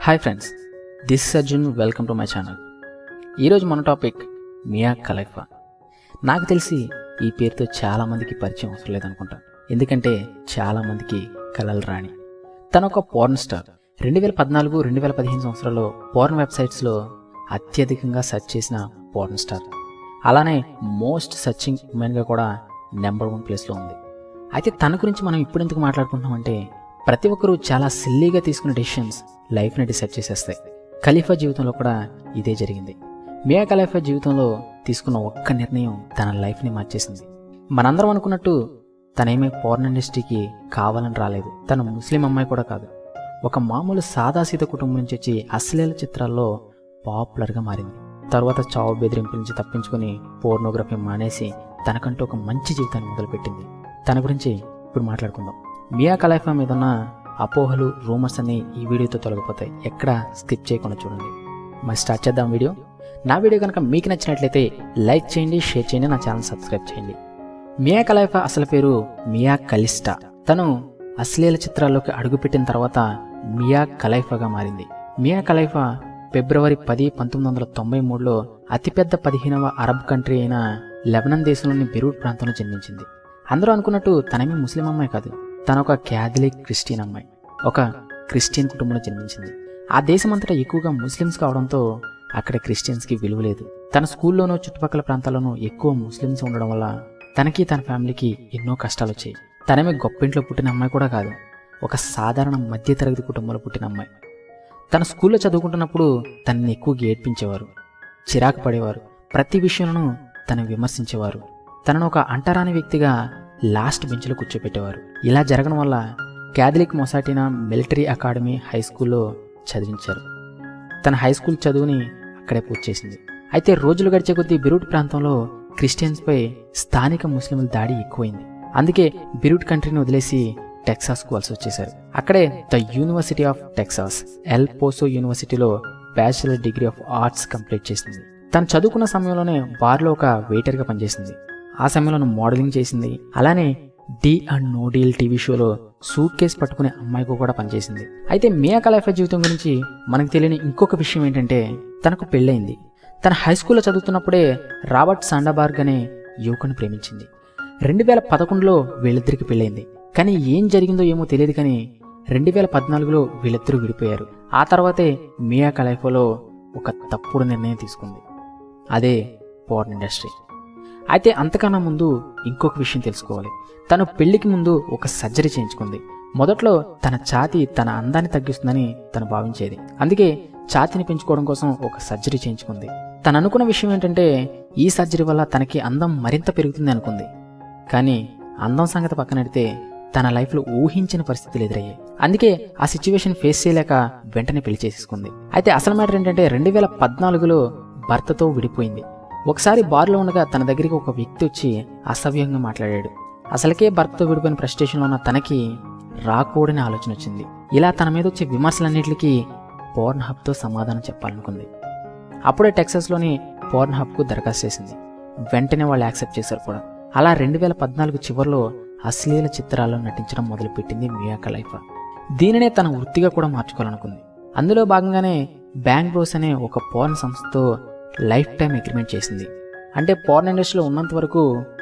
hi friends this is Arjun welcome to my channel ఈరోజు మన topic మియా ఖలీఫా నాకు తెలిసి ఈ పేరుతో చాలామందికి పరిచయం అవసరం లేదనుకుంటా ఎందుకంటే చాలామందికి కలలు రాణి తను ఒక పోర్న్ స్టార్ రెండు వేల పద్నాలుగు రెండు వేల పదిహేను సంవత్సరాల్లో పోర్న్ వెబ్సైట్స్లో అత్యధికంగా సెర్చ్ చేసిన పోర్న్ స్టార్ అలానే మోస్ట్ సర్చింగ్ ఉమెన్గా కూడా నెంబర్ వన్ ప్లేస్లో ఉంది అయితే తన గురించి మనం ఇప్పుడు ఎందుకు మాట్లాడుకుంటున్నామంటే ప్రతి ఒక్కరూ చాలా సిల్లీగా తీసుకున్న డెసిషన్స్ లైఫ్ని డిసైడ్ చేసేస్తాయి ఖలీఫా జీవితంలో కూడా ఇదే జరిగింది మియా ఖలీఫా జీవితంలో తీసుకున్న ఒక్క నిర్ణయం తన లైఫ్ని మార్చేసింది మనందరం అనుకున్నట్టు తనేమీ పోర్న్ ఇండస్ట్రీకి కావాలని రాలేదు తను ముస్లిం అమ్మాయి కూడా కాదు ఒక మామూలు సాదాసీద కుటుంబం నుంచి వచ్చి అశ్లీల చిత్రాల్లో పాపులర్గా మారింది తర్వాత చావు బెదిరింపుల నుంచి తప్పించుకొని పోర్నోగ్రఫీ మానేసి తనకంటూ ఒక మంచి జీవితాన్ని మొదలుపెట్టింది తన గురించి ఇప్పుడు మాట్లాడుకుందాం మియా ఖలీఫా మీద ఉన్న అపోహలు రూమర్స్ అన్ని ఈ వీడియోతో తొలగిపోతాయి ఎక్కడ స్కిప్ చేయకుండా చూడండి మరి స్టార్ట్ చేద్దాం వీడియో నా వీడియో కనుక మీకు నచ్చినట్లయితే లైక్ చేయండి షేర్ చేయండి నా ఛానల్ సబ్స్క్రైబ్ చేయండి మియా ఖలీఫా అసలు పేరు మియా కలిస్టా తను అశ్లీల చిత్రాల్లోకి అడుగుపెట్టిన తర్వాత మియా ఖలీఫాగా మారింది మియా ఖలీఫా ఫిబ్రవరి పది పంతొమ్మిది వందల తొంభై మూడులో అతిపెద్ద పదిహేనవ అరబ్ కంట్రీ అయిన లెబనాన్ దేశంలోని బెరూట్ ప్రాంతంలో జన్మించింది అందరూ అనుకున్నట్టు తనేమీ ముస్లిం అమ్మాయి కాదు తన ఒక క్యాథలిక్ క్రిస్టియన్ అమ్మాయి ఒక క్రిస్టియన్ కుటుంబంలో జన్మించింది ఆ దేశమంతటా ఎక్కువగా ముస్లిమ్స్ కావడంతో అక్కడ క్రిస్టియన్స్కి విలువ లేదు తన స్కూల్లోనూ చుట్టుపక్కల ప్రాంతాల్లోనూ ఎక్కువ ముస్లిమ్స్ ఉండడం వల్ల తనకి తన ఫ్యామిలీకి ఎన్నో కష్టాలు వచ్చాయి తనేమి గొప్పింట్లో పుట్టిన అమ్మాయి కూడా కాదు ఒక సాధారణ మధ్యతరగతి కుటుంబంలో పుట్టిన అమ్మాయి తన స్కూల్లో చదువుకుంటున్నప్పుడు తనని ఎక్కువగా ఏడ్పించేవారు చిరాకు పడేవారు ప్రతి విషయంలోనూ తను విమర్శించేవారు తనను ఒక అంటరాని వ్యక్తిగా లాస్ట్ బెంచ్లో కూర్చోపెట్టేవారు ఇలా జరగడం వల్ల క్యాథలిక్ మొసాటినా మిలిటరీ అకాడమీ హై స్కూల్లో చదివించారు తన హై స్కూల్ చదువుని అక్కడే పూర్తి చేసింది అయితే రోజులు గడిచే కొద్దీ బిరూట్ ప్రాంతంలో క్రిస్టియన్స్పై స్థానిక ముస్లింల దాడి ఎక్కువైంది అందుకే బిరూట్ కంట్రీని వదిలేసి టెక్సాస్కు వలస వచ్చేశారు అక్కడే the University of Texas El Paso యూనివర్సిటీలో bachelor degree of arts complete చేసింది తను చదువుకున్న సమయంలోనే బార్లో ఒక వెయిటర్గా పనిచేసింది ఆ సమయంలో మోడలింగ్ చేసింది అలానే deal and no deal TV షోలో సూట్ కేస్ పట్టుకునే అమ్మాయికి కూడా పనిచేసింది అయితే మియా ఖలీఫా జీవితం గురించి మనకు తెలియని ఇంకొక విషయం ఏంటంటే తనకు పెళ్ళైంది తన హై స్కూల్లో చదువుతున్నప్పుడే రాబర్ట్ సాండాబార్గ్ అనే యువకుని ప్రేమించింది రెండు వేల పదకొండులో వీళ్ళిద్దరికి పెళ్ళైంది కానీ ఏం జరిగిందో ఏమో తెలియదు కానీ రెండు వేల పద్నాలుగులో వీళ్ళిద్దరూ విడిపోయారు ఆ తర్వాతే మియా ఖలీఫాలో ఒక తప్పుడు నిర్ణయం తీసుకుంది అదే పోర్న్ ఇండస్ట్రీ అయితే అంతకన్నా ముందు ఇంకొక విషయం తెలుసుకోవాలి తను పెళ్లికి ముందు ఒక సర్జరీ చేయించుకుంది మొదట్లో తన ఛాతి తన అందాన్ని తగ్గిస్తుందని తను భావించేది అందుకే ఛాతిని పెంచుకోవడం కోసం ఒక సర్జరీ చేయించుకుంది తను అనుకున్న విషయం ఏంటంటే ఈ సర్జరీ వల్ల తనకి అందం మరింత పెరుగుతుంది అనుకుంది కానీ అందం సంగతి పక్కనెడితే తన లైఫ్లో ఊహించిన పరిస్థితులు ఎదురయ్యాయి అందుకే ఆ సిచ్యువేషన్ ఫేస్ చేయలేక వెంటనే పెళ్లి చేసేసుకుంది అయితే అసలు మ్యాటర్ ఏంటంటే రెండు వేల పద్నాలుగులో భర్తతో విడిపోయింది ఒకసారి బార్లో ఉండగా తన దగ్గరికి ఒక వ్యక్తి వచ్చి అసభ్యంగా మాట్లాడాడు అసలుకే భర్తతో విడిపోయిన ఫ్రస్ట్రేషన్లో ఉన్న తనకి రాకూడని ఆలోచన వచ్చింది ఇలా తన మీద వచ్చే విమర్శలన్నింటికి పోర్న్ హబ్తో సమాధానం చెప్పాలనుకుంది అప్పుడే టెక్సాస్లోని పోర్న్ హబ్కు దరఖాస్తు చేసింది వెంటనే వాళ్ళు యాక్సెప్ట్ చేశారు కూడా అలా రెండు వేల పద్నాలుగు చివరిలో అశ్లీల చిత్రాల్లో నటించడం మొదలుపెట్టింది మియా ఖలీఫా దీనినే తన వృత్తిగా కూడా మార్చుకోవాలనుకుంది అందులో భాగంగానే బ్యాంక్ బ్రోస్ అనే ఒక పోర్న్ సంస్థతో లైఫ్ టైం అగ్రిమెంట్ చేసింది అంటే పోర్న్ ఇండస్ట్రీలో ఉన్నంత వరకు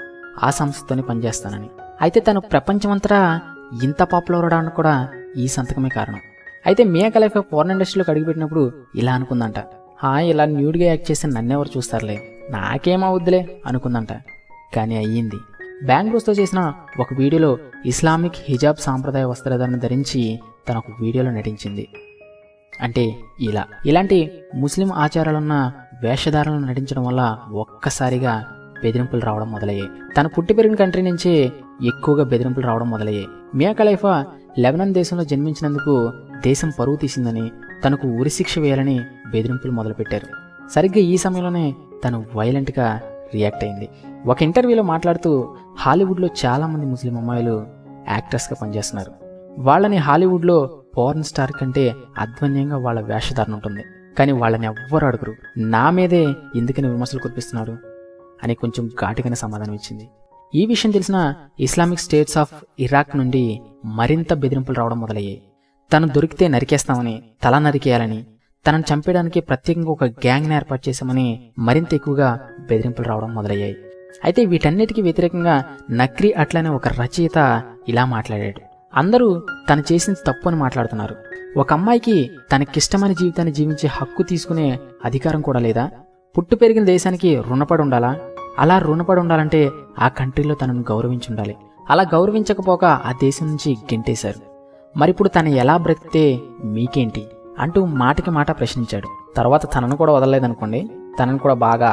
ఆ సంస్థతోనే పనిచేస్తానని అయితే తను ప్రపంచమంతటా ఇంత పాపులర్ అవడానికి కూడా ఈ సంతకమే కారణం అయితే మియా ఖలీఫా పోర్న్ ఇండస్ట్రీలోకి అడుగుపెట్టినప్పుడు ఇలా అనుకుందంట హా ఇలా న్యూడ్గా యాక్ట్ చేసి నన్నెవరు చూస్తారులే నాకేమవుద్దులే అనుకుందంట కానీ అయ్యింది బ్యాంగ్లూర్స్తో చేసిన ఒక వీడియోలో ఇస్లామిక్ హిజాబ్ సాంప్రదాయ వస్త్రధారణ ధరించి తన ఒక వీడియోలో నటించింది అంటే ఇలా ఇలాంటి ముస్లిం ఆచారాలున్న వేషధారణలు నటించడం వల్ల ఒక్కసారిగా బెదిరింపులు రావడం మొదలయ్యాయి తను పుట్టి పెరిగిన కంట్రీ నుంచే ఎక్కువగా బెదిరింపులు రావడం మొదలయ్యాయి మియా ఖలీఫా లెబనాన్ దేశంలో జన్మించినందుకు దేశం పరువు తీసిందని తనకు ఉరిశిక్ష వేయాలని బెదిరింపులు మొదలుపెట్టారు సరిగ్గా ఈ సమయంలోనే తను వైలెంట్గా రియాక్ట్ అయింది ఒక ఇంటర్వ్యూలో మాట్లాడుతూ హాలీవుడ్లో చాలామంది ముస్లిం అమ్మాయిలు యాక్టర్స్గా పనిచేస్తున్నారు వాళ్ళని హాలీవుడ్లో పోర్న్ స్టార్ కంటే అధ్వన్యంగా వాళ్ళ వేషధారణ ఉంటుంది కానీ వాళ్ళని ఎవ్వరు అడుగురు నా మీదే ఎందుకని విమర్శలు కురిపిస్తున్నాడు అని కొంచెం ఘాటుగానే సమాధానం ఇచ్చింది ఈ విషయం తెలిసిన ఇస్లామిక్ స్టేట్స్ ఆఫ్ ఇరాక్ నుండి మరింత బెదిరింపులు రావడం మొదలయ్యాయి తను దొరికితే నరికేస్తామని తల నరికేయాలని తనను చంపేయడానికి ప్రత్యేకంగా ఒక గ్యాంగ్ని ఏర్పాటు చేశామని మరింత ఎక్కువగా బెదిరింపులు రావడం మొదలయ్యాయి అయితే వీటన్నిటికీ వ్యతిరేకంగా నక్రి అట్లనే ఒక రచయిత ఇలా మాట్లాడాడు అందరూ తను చేసింది తప్పు అని మాట్లాడుతున్నారు ఒక అమ్మాయికి తనకిష్టమైన జీవితాన్ని జీవించే హక్కు తీసుకునే అధికారం కూడా లేదా పుట్టు పెరిగిన దేశానికి రుణపడి ఉండాలా అలా రుణపడి ఉండాలంటే ఆ కంట్రీలో తనను గౌరవించి ఉండాలి అలా గౌరవించకపోక ఆ దేశం నుంచి గెంటేశారు మరిప్పుడు తను ఎలా బ్రతికితే మీకేంటి అంటూ మాటికి మాట ప్రశ్నించాడు తర్వాత తనను కూడా వదలలేదనుకోండి తనను కూడా బాగా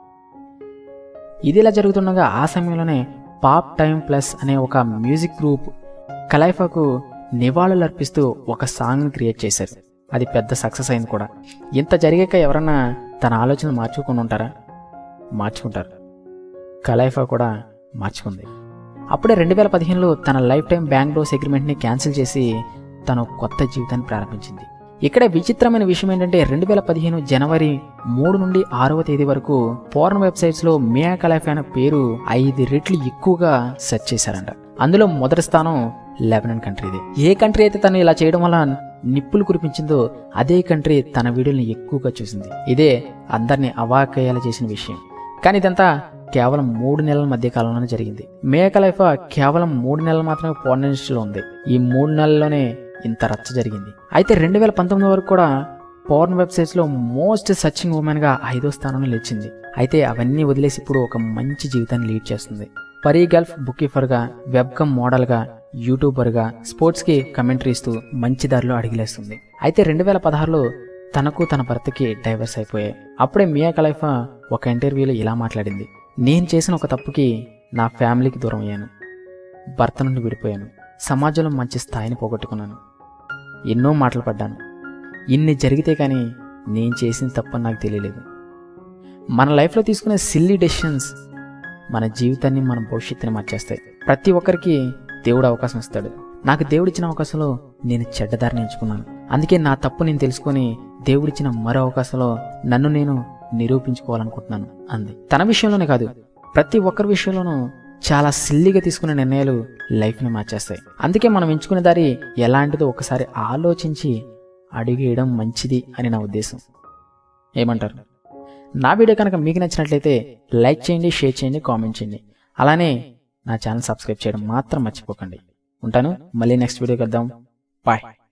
ఇది ఇలా జరుగుతుండగా ఆ సమయంలోనే పాప్ టైం ప్లస్ అనే ఒక మ్యూజిక్ గ్రూప్ కలైఫాకు నివాళులు అర్పిస్తూ ఒక సాంగ్ని క్రియేట్ చేశారు అది పెద్ద సక్సెస్ అయింది కూడా ఇంత జరిగాక ఎవరన్నా తన ఆలోచనలు మార్చుకుని ఉంటారా మార్చుకుంటారు కలైఫా కూడా మార్చుకుంది అప్పుడే రెండు వేల పదిహేనులో తన లైఫ్ టైం బ్యాంక్ డోస్ అగ్రిమెంట్ని క్యాన్సిల్ చేసి తను కొత్త జీవితాన్ని ప్రారంభించింది ఇక్కడ విచిత్రమైన విషయం ఏంటంటే రెండు వేల పదిహేను జనవరి మూడు నుండి ఆరవ తేదీ వరకు పోర్న్ వెబ్సైట్స్లో మియా కలైఫ్ అనే పేరు ఐదు రెట్లు ఎక్కువగా సెర్చ్ చేశారంట అందులో మొదటి స్థానం లెబనన్ కంట్రీది ఏ కంట్రీ అయితే తను ఇలా చేయడం వల్ల నిప్పులు కురిపించిందో అదే కంట్రీ తన వీడియోని ఎక్కువగా చూసింది ఇదే అందరినీ అవాకయ్యేలా చేసిన విషయం కానీ ఇదంతా కేవలం మూడు నెలల మధ్య కాలంలోనే జరిగింది మేకలైఫ కేవలం మూడు నెలలు మాత్రమే పోర్న్ ఇండస్ట్రీలో ఉంది ఈ మూడు నెలల్లోనే ఇంత రచ్చ జరిగింది అయితే రెండు వేల పంతొమ్మిది వరకు కూడా పోర్న్ వెబ్సైట్స్లో మోస్ట్ సర్చింగ్ ఉమెన్గా ఐదో స్థానంలో నిలిచింది అయితే అవన్నీ వదిలేసి ఇప్పుడు ఒక మంచి జీవితాన్ని లీడ్ చేస్తుంది పరీ గల్ఫ్ బుకీఫర్గా వెబ్కమ్ మోడల్గా యూట్యూబర్గా స్పోర్ట్స్కి కమెంటరీ ఇస్తూ మంచి దారిలో అడిగిలేస్తుంది అయితే రెండు వేల పదహారులో తనకు తన భర్తకి డైవర్స్ అయిపోయాయి అప్పుడే మియా కలైఫా ఒక ఇంటర్వ్యూలో ఇలా మాట్లాడింది నేను చేసిన ఒక తప్పుకి నా ఫ్యామిలీకి దూరం అయ్యాను భర్త నుండి విడిపోయాను సమాజంలో మంచి స్థాయిని పోగొట్టుకున్నాను ఎన్నో మాటలు పడ్డాను ఇన్ని జరిగితే కానీ నేను చేసిన తప్పని నాకు తెలియలేదు మన లైఫ్లో తీసుకునే సిల్లీ డెసిషన్స్ మన జీవితాన్ని మన భవిష్యత్తుని మార్చేస్తాయి ప్రతి ఒక్కరికి దేవుడు అవకాశం ఇస్తాడు నాకు దేవుడిచ్చిన అవకాశంలో నేను చెడ్డదారిని ఎంచుకున్నాను అందుకే నా తప్పు నేను తెలుసుకొని దేవుడిచ్చిన మరో అవకాశంలో నన్ను నేను నిరూపించుకోవాలనుకుంటున్నాను అంది తన విషయంలోనే కాదు ప్రతి ఒక్కరి విషయంలోనూ చాలా సిల్లిగా తీసుకునే నిర్ణయాలు లైఫ్ని మార్చేస్తాయి అందుకే మనం ఎంచుకునే దారి ఎలాంటిదో ఒకసారి ఆలోచించి అడిగేయడం మంచిది అని నా ఉద్దేశం ఏమంటారు నా వీడియో కనుక మీకు నచ్చినట్లయితే లైక్ చేయండి షేర్ చేయండి కామెంట్ చేయండి అలానే నా ఛానల్ సబ్స్క్రైబ్ చేయడం మాత్రం మర్చిపోకండి ఉంటాను మళ్ళీ నెక్స్ట్ వీడియోకి వద్దాం బాయ్